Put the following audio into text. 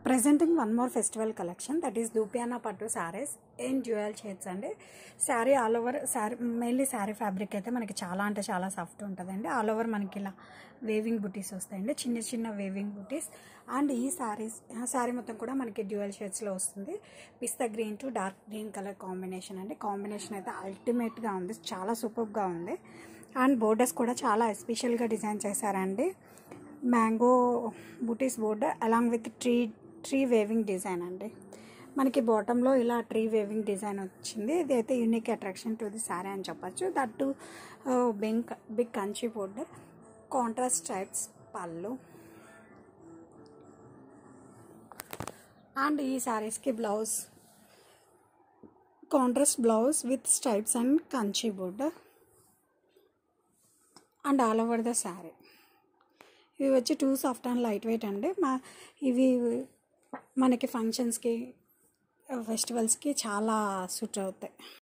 presenting one more festival collection that is దూపియానా పట్టు saris in dual shades అండి sari all over sari mainly sari fabric అయితే మనకి చాలా అంటే చాలా సాఫ్ట్ ఉంటుందండి ఆల్ ఓవర్ మనకి ఇలా వేవింగ్ బుటీస్ వస్తాయండి చిన్న చిన్న వేవింగ్ బుటీస్ అండ్ ఈ శారీస్ శారీ మొత్తం కూడా మనకి డ్యూయల్ షేడ్స్లో వస్తుంది పిస్తా green to dark green colour combination అండి కాంబినేషన్ అయితే అల్టిమేట్గా ఉంది చాలా సూపర్గా ఉంది అండ్ బోర్డర్స్ కూడా చాలా ఎస్పెషల్గా డిజైన్ చేశారండి మ్యాంగో బూటీస్ border along with tree tree weaving design అండి మనకి బాటంలో ఇలా ట్రీ వేవింగ్ డిజైన్ వచ్చింది ఇది అయితే unique attraction to the sari అని చెప్పొచ్చు that to big big Kanchi border contrast types పళ్ళు అండ్ ఈ శారీస్కి blouse contrast blouse with stripes and Kanchi border and all over the sari ఇవి వచ్చి too soft and light weight అండి మా ఇవి మనకి ఫంక్షన్స్కి ఫెస్టివల్స్కి చాలా సూట్ అవుతాయి